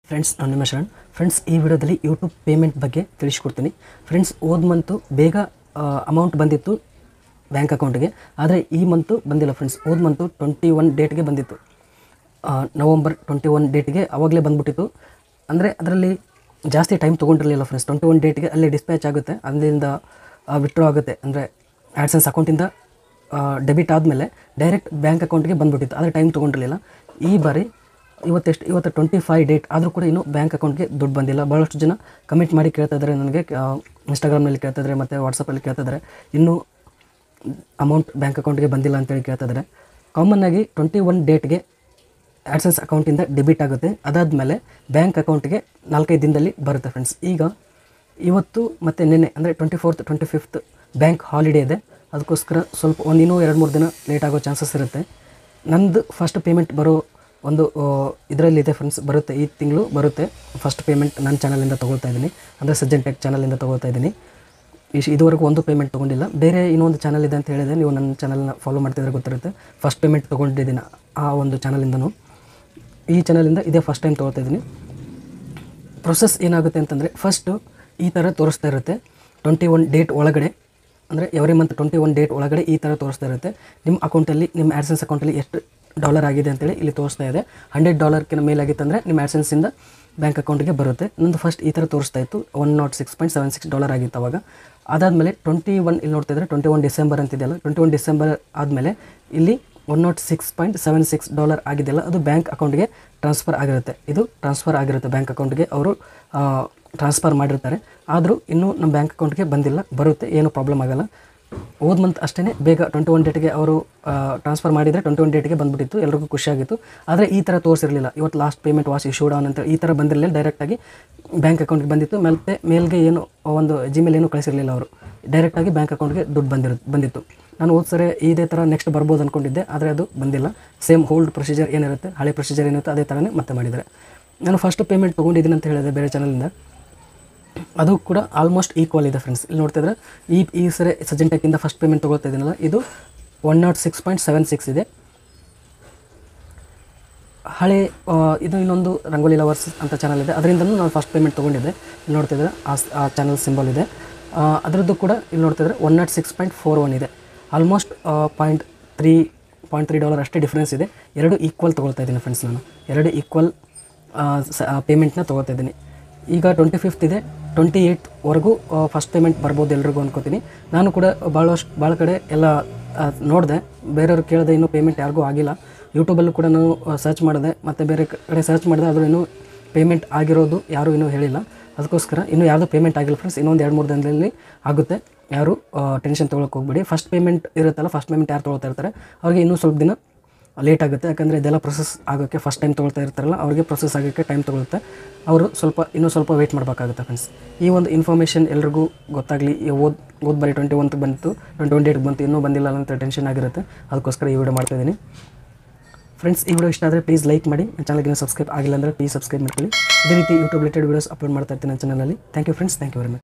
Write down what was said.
friends ನಾನು ನಿಮ್ಮ Sharan friends ಈ ವಿಡಿಯೋದಲ್ಲಿ ಯೂಟ್ಯೂಬ್ ಪೇಮೆಂಟ್ ಬಗ್ಗೆ ತಿಳಿಸ್ಕೊಡ್ತೀನಿ ಫ್ರೆಂಡ್ಸ್ ಹೋದ ಮಂತು ಬೇಗ ಅಮೌಂಟ್ ಬಂದಿತ್ತು ಬ್ಯಾಂಕ್ ಅಕೌಂಟ್ಗೆ ಆದರೆ ಈ ಮಂತು ಬಂದಿಲ್ಲ ಫ್ರೆಂಡ್ಸ್ ಹೋದ ಮಂತು ಟ್ವೆಂಟಿ ಒನ್ ಡೇಟ್ಗೆ ಬಂದಿತ್ತು ಆ, ನವಂಬರ್ ಟ್ವೆಂಟಿ ಒನ್ ಡೇಟ್ಗೆ ಆವಾಗಲೇ ಬಂದ್ಬಿಟ್ಟಿತ್ತು ಅಂದರೆ ಅದರಲ್ಲಿ ಜಾಸ್ತಿ ಟೈಮ್ ತೊಗೊಂಡಿರಲಿಲ್ಲ ಫ್ರೆಂಡ್ಸ್ ಟ್ವೆಂಟಿ ಒನ್ ಡೇಟ್ಗೆ ಅಲ್ಲಿ ಡಿಸ್ಪ್ಯಾಚ್ ಆಗುತ್ತೆ ಅಲ್ಲಿಂದ ವಿತ್ಡ್ರಾ ಆಗುತ್ತೆ ಅಂದರೆ ಆ್ಯಡ್ಸೆನ್ಸ್ ಅಕೌಂಟಿಂದ ಡೆಬಿಟ್ ಆದಮೇಲೆ ಡೈರೆಕ್ಟ್ ಬ್ಯಾಂಕ್ ಅಕೌಂಟ್ಗೆ ಬಂದ್ಬಿಟ್ಟಿತ್ತು ಆದರೆ ಟೈಮ್ ತೊಗೊಂಡಿರಲಿಲ್ಲ ಈ ಬಾರಿ ಇವತ್ತೆಷ್ಟು ಇವತ್ತು ಟ್ವೆಂಟಿ ಫೈವ್ ಡೇಟ್ ಆದರೂ ಕೂಡ ಇನ್ನೂ ಬ್ಯಾಂಕ್ ಅಕೌಂಟ್ಗೆ ದುಡ್ಡು ಬಂದಿಲ್ಲ ಭಾಳಷ್ಟು ಜನ ಕಮೆಂಟ್ ಮಾಡಿ ಕೇಳ್ತಾ ಇದ್ದಾರೆ ನನಗೆ ಇನ್ಸ್ಟಾಗ್ರಾಮ್ನಲ್ಲಿ ಕೇಳ್ತಾ ಇದ್ದಾರೆ ಮತ್ತು ವಾಟ್ಸಪ್ಪಲ್ಲಿ ಕೇಳ್ತಾ ಇದ್ದಾರೆ ಇನ್ನೂ ಅಮೌಂಟ್ ಬ್ಯಾಂಕ್ ಅಕೌಂಟ್ಗೆ ಬಂದಿಲ್ಲ ಅಂತೇಳಿ ಕೇಳ್ತಾ ಇದ್ದಾರೆ ಕಾಮನ್ ಆಗಿ ಟ್ವೆಂಟಿ ಒನ್ ಡೇಟ್ಗೆ ಆ್ಯಡ್ಸೆನ್ಸ್ ಅಕೌಂಟಿಂದ ಡೆಬಿಟ್ ಆಗುತ್ತೆ ಅದಾದಮೇಲೆ ಬ್ಯಾಂಕ್ ಅಕೌಂಟ್ಗೆ ನಾಲ್ಕೈದು ದಿನದಲ್ಲಿ ಬರುತ್ತೆ ಫ್ರೆಂಡ್ಸ್ ಈಗ ಇವತ್ತು ಮತ್ತು ನಿನ್ನೆ ಅಂದರೆ twenty fourth twenty fifth bank holiday ಇದೆ ಅದಕ್ಕೋಸ್ಕರ ಸ್ವಲ್ಪ ಒಂದು ಇನ್ನೂ ಎರಡು ಮೂರು ದಿನ ಲೇಟ್ ಆಗೋ ಚಾನ್ಸಸ್ ಇರುತ್ತೆ ನಂದು ಫಸ್ಟ್ ಪೇಮೆಂಟ್ ಬರೋ ಒಂದು ಇದರಲ್ಲಿದೆ ಫ್ರೆಂಡ್ಸ್ ಬರುತ್ತೆ ಈ ತಿಂಗಳು ಬರುತ್ತೆ ಫಸ್ಟ್ ಪೇಮೆಂಟ್ ನನ್ನ ಚಾನಲಿಂದ ತೊಗೊಳ್ತಾ ಇದ್ದೀನಿ ಅಂದರೆ ಸಜ್ಜನ್ ಟೆಕ್ ಚಾನಲಿಂದ ತೊಗೊಳ್ತಾ ಇದ್ದೀನಿ ಇಶ್ ಇದುವರೆಗೂ ಒಂದು ಪೇಮೆಂಟ್ ತೊಗೊಂಡಿಲ್ಲ ಬೇರೆ ಇನ್ನೊಂದು ಚಾನಲ್ ಇದೆ ಅಂತ ಹೇಳಿದೆ ನೀವು ನನ್ನ ಚಾನಲ್ನ ಫಾಲೋ ಮಾಡ್ತಿದ್ರೆ ಗೊತ್ತಿರುತ್ತೆ ಫಸ್ಟ್ ಪೇಮೆಂಟ್ ತೊಗೊಂಡಿದ್ದೀನಿ ಆ ಒಂದು ಚಾನಲಿಂದನೂ ಈ ಚಾನಲಿಂದ ಇದೇ ಫಸ್ಟ್ ಟೈಮ್ ತೊಗೊಳ್ತಾ ಇದ್ದೀನಿ ಪ್ರೊಸೆಸ್ ಏನಾಗುತ್ತೆ ಅಂತಂದರೆ ಫಸ್ಟು ಈ ಥರ ತೋರಿಸ್ತಾ ಇರುತ್ತೆ ಟ್ವೆಂಟಿ ಒನ್ ಡೇಟ್ ಒಳಗಡೆ ಅಂದರೆ every month twenty one date ಒಳಗಡೆ ಈ ಥರ ತೋರಿಸ್ತಾ ಇರುತ್ತೆ ನಿಮ್ಮ ಅಕೌಂಟಲ್ಲಿ ನಿಮ್ಮ ಆ್ಯಡ್ಸೆನ್ಸ್ ಅಕೌಂಟಲ್ಲಿ ಎಷ್ಟು ಡಾಲರ್ ಆಗಿದೆ ಅಂತೇಳಿ ಇಲ್ಲಿ ತೋರಿಸ್ತಾ ಇದೆ ಹಂಡ್ರೆಡ್ ಡಾಲರ್ಕಿನ ಮೇಲಾಗಿತ್ತಂದರೆ ನಿಮ್ಮ ಆ್ಯಡ್ಸೆನ್ಸಿಂದ ಬ್ಯಾಂಕ್ ಅಕೌಂಟಿಗೆ ಬರುತ್ತೆ ನಂದು ಫಸ್ಟ್ ಈ ಥರ ತೋರಿಸ್ತಾ ಇತ್ತು one nought six point seven six dollar ಆಗಿತ್ತು ಅವಾಗ ಅದಾದಮೇಲೆ ಟ್ವೆಂಟಿ ಒನ್ ಇಲ್ಲಿ ನೋಡ್ತಾ ಇದ್ರೆ ಟ್ವೆಂಟಿ ಒನ್ ಡಿಸೆಂಬರ್ ಅಂತಿದೆಯಲ್ಲ ಟ್ವೆಂಟಿ ಒನ್ ಡಿಸೆಂಬರ್ ಆದಮೇಲೆ ಇಲ್ಲಿ one nought six point seven six dollar ಆಗಿದೆಯಲ್ಲ ಅದು ಬ್ಯಾಂಕ್ ಅಕೌಂಟ್ಗೆ ಟ್ರಾನ್ಸ್ಫರ್ ಆಗಿರುತ್ತೆ ಇದು ಟ್ರಾನ್ಸ್ಫರ್ ಆಗಿರುತ್ತೆ ಬ್ಯಾಂಕ್ ಅಕೌಂಟ್ಗೆ ಅವರು ಟ್ರಾನ್ಸ್ಫರ್ ಮಾಡಿರ್ತಾರೆ ಆದರೂ ಇನ್ನೂ ನಮ್ಮ ಬ್ಯಾಂಕ್ ಅಕೌಂಟ್ಗೆ ಬಂದಿಲ್ಲ ಬರುತ್ತೆ ಏನು ಪ್ರಾಬ್ಲಮ್ ಆಗಲ್ಲ ಹೋದ ಮಂತ್ ಅಷ್ಟೇ ಬೇಗ ಟ್ವೆಂಟಿ ಒನ್ ಡೇಟ್ಗೆ ಅವರು ಟ್ರಾನ್ಸ್ಫರ್ ಮಾಡಿದರೆ ಟ್ವೆಂಟಿ ಒನ್ ಡೇಟ್ಗೆ ಬಂದುಬಿಟ್ಟಿತ್ತು ಎಲ್ರಿಗೂ ಖುಷಿಯಾಗಿತ್ತು ಆದರೆ ಈ ಥರ ತೋರಿಸಿರಲಿಲ್ಲ ಇವತ್ತು last payment was issued on ಅಂತ ಈ ಥರ ಬಂದಿರಲಿಲ್ಲ ಡೈರೆಕ್ಟಾಗಿ ಬ್ಯಾಂಕ್ ಅಕೌಂಟ್ಗೆ ಬಂದಿತ್ತು ಮತ್ತೆ ಮೇಲ್ಗೆ ಏನು ಒಂದು ಜಿಮೇಲ್ ಏನು ಕಳಿಸಿರಲಿಲ್ಲ ಅವರು ಡೈರೆಕ್ಟಾಗಿ ಬ್ಯಾಂಕ್ ಅಕೌಂಟ್ಗೆ ದುಡ್ಡು ಬಂದಿರು ಬಂದಿತ್ತು ನಾನು ಹೋದ ಸರಿ ಇದೇ ಥರ ನೆಕ್ಸ್ಟ್ ಬರ್ಬೋದು ಅಂದ್ಕೊಂಡಿದ್ದೆ ಆದರೆ ಅದು ಬಂದಿಲ್ಲ ಸೇಮ್ ಹೋಲ್ಡ್ ಪ್ರೊಸೀಜರ್ ಏನಿರುತ್ತೆ ಹಳೆ ಪ್ರೊಸೀಜರ್ ಏನಿರುತ್ತೆ ಅದೇ ಥರನೇ ಮತ್ತೆ ಮಾಡಿದ್ದಾರೆ ನಾನು ಫಸ್ಟ್ ಪೇಮೆಂಟ್ ತೊಗೊಂಡಿದ್ದೀನಿ ಅಂತ ಹೇಳಿದೆ ಬೇರೆ ಚಾನಲಿಂದ ಅದು ಕೂಡ ಆಲ್ಮೋಸ್ಟ್ ಈಕ್ವಲ್ ಇದೆ ಫ್ರೆಂಡ್ಸ್ ಇಲ್ಲಿ ನೋಡ್ತಿದ್ರೆ ಈ ಈ ಸರಿ ಸಜ್ಜನ್ ಟೆಕ್ಕಿಂದ ಫಸ್ಟ್ ಪೇಮೆಂಟ್ ತೊಗೊಳ್ತಾ ಇದ್ದೀನಲ್ಲ ಇದು one nought six point seven six ಇದೆ ಹಳೆ ಆ, ಇದು ಇನ್ನೊಂದು ರಂಗೋಲಿ ಲವರ್ಸ್ ಅಂತ ಚಾನಲ್ ಇದೆ ಅದರಿಂದನೂ ನಾನು ಫಸ್ಟ್ ಪೇಮೆಂಟ್ ತೊಗೊಂಡಿದ್ದೆ ಇಲ್ಲಿ ನೋಡ್ತಿದ್ರೆ ಆ ಸ್- ಆ ಚಾನಲ್ ಸಿಂಬಲ್ ಇದೆ ಆ, ಅದರದ್ದು ಕೂಡ ಇಲ್ಲಿ ನೋಡ್ತಿದ್ರೆ one nought six point four one ಇದೆ almost point three point three dollar ಅಷ್ಟೇ ಡಿಫ್ರೆನ್ಸ್ ಇದೆ ಎರಡು ಈಕ್ವಲ್ ತೊಗೊಳ್ತಾ ಇದ್ದೀನಿ ಫ್ರೆಂಡ್ಸ್ ನಾನು ಎರಡು ಈಕ್ವಲ್ ಪೇಮೆಂಟ್ನ ತೊಗೊಳ್ತಾ ಇದ್ದೀನಿ ಈಗ ಟ್ವೆಂಟಿ ಫಿಫ್ತ್ ಇದೆ ಟ್ವೆಂಟಿ ಏಯ್ಟ್ವರೆಗೂ ಫಸ್ಟ್ ಪೇಮೆಂಟ್ ಬರ್ಬೋದು ಎಲ್ರಿಗೂ ಅನ್ಕೋತೀನಿ ನಾನು ಕೂಡ ಭಾಳಷ್ಟು ಭಾಳ ಕಡೆ ಎಲ್ಲ ನೋಡಿದೆ ಬೇರೆಯವ್ರು ಕೇಳಿದೆ ಇನ್ನೂ ಪೇಮೆಂಟ್ ಯಾರಿಗೂ ಆಗಿಲ್ಲ ಯೂಟ್ಯೂಬಲ್ಲೂ ಕೂಡ ನಾನು ಸರ್ಚ್ ಮಾಡಿದೆ ಮತ್ತು ಬೇರೆ ಕಡೆ ಸರ್ಚ್ ಮಾಡಿದೆ ಆದರೂ ಇನ್ನೂ ಪೇಮೆಂಟ್ ಆಗಿರೋದು ಯಾರೂ ಇನ್ನೂ ಹೇಳಿಲ್ಲ ಅದಕ್ಕೋಸ್ಕರ ಇನ್ನೂ ಯಾವುದೂ ಪೇಮೆಂಟ್ ಆಗಿಲ್ಲ ಫ್ರೆಂಡ್ಸ್ ಇನ್ನೊಂದು ಎರಡು ಮೂರು ದಿನದಲ್ಲಿ ಆಗುತ್ತೆ ಯಾರು ಟೆನ್ಷನ್ ತೊಗೊಳಕ್ಕೆ ಹೋಗ್ಬೇಡಿ ಫಸ್ಟ್ ಪೇಮೆಂಟ್ ಇರುತ್ತಲ್ಲ ಫಸ್ಟ್ ಪೇಮೆಂಟ್ ಯಾರು ತೊಗೊಳ್ತಾ ಇರ್ತಾರೆ ಅವ್ರಿಗೆ ಇನ್ನೂ ಸ್ವಲ್ಪ ದಿನ ಲೇಟ್ ಆಗುತ್ತೆ ಯಾಕಂದರೆ ಇದೆಲ್ಲ ಪ್ರೊಸೆಸ್ ಆಗೋಕ್ಕೆ ಫಸ್ಟ್ ಟೈಮ್ ತೊಗೊಳ್ತಾ ಇರ್ತಾರಲ್ಲ ಅವ್ರಿಗೆ ಪ್ರೊಸೆಸ್ ಆಗೋಕ್ಕೆ ಟೈಮ್ ತೊಗೊಳುತ್ತೆ ಅವರು ಸ್ವಲ್ಪ ಇನ್ನೂ ಸ್ವಲ್ಪ ವೆಯ್ಟ್ ಮಾಡಬೇಕಾಗುತ್ತೆ ಫ್ರೆಂಡ್ಸ್ ಈ ಒಂದು ಇನ್ಫಾರ್ಮೇಷನ್ ಎಲ್ರಿಗೂ ಗೊತ್ತಾಗಲಿ ಓದ್ ಓದ್ ಬರೀ ಟ್ವೆಂಟಿ ಒನ್ತ್ ಬಂತು ಟ್ವೆಂಟಿ ಒನ್ ಡೇಟ್ಗೆ ಬಂತು ಇನ್ನೂ ಬಂದಿಲ್ಲ ಅಂತ ಟೆನ್ಷನ್ ಆಗಿರುತ್ತೆ ಅದಕ್ಕೋಸ್ಕರ ಈ ವಿಡಿಯೋ ಮಾಡ್ತಾಯಿದ್ದೀನಿ ಫ್ರೆಂಡ್ಸ್ ಈ ವಿಡಿಯೋ ಇಷ್ಟ ಆದರೆ ಪ್ಲೀಸ್ ಲೈಕ್ ಮಾಡಿ ನನ್ನ ಚಾನಲ್ಗೆ ಸಬ್ಸ್ಕ್ರೈಬ್ ಆಗಿಲ್ಲ ಅಂದರೆ ಪ್ಲೀಸ್ ಸಬ್ಸ್ಕ್ರೈಬ್ ಮಾಡ್ಕೊಳ್ಳಿ ಇದೇ ರೀತಿ ಯೂಟ್ಯೂಬ್ ರಿಲೇಟೆಡ್ ವೀಡಿಯೋಸ್ ಅಪ್ಲೋಡ್ ಮಾಡ್ತಾ ಇರ್ತೀನಿ ನನ್ನ ಚಾನಲಲ್ಲಿ thank you friends thank you very much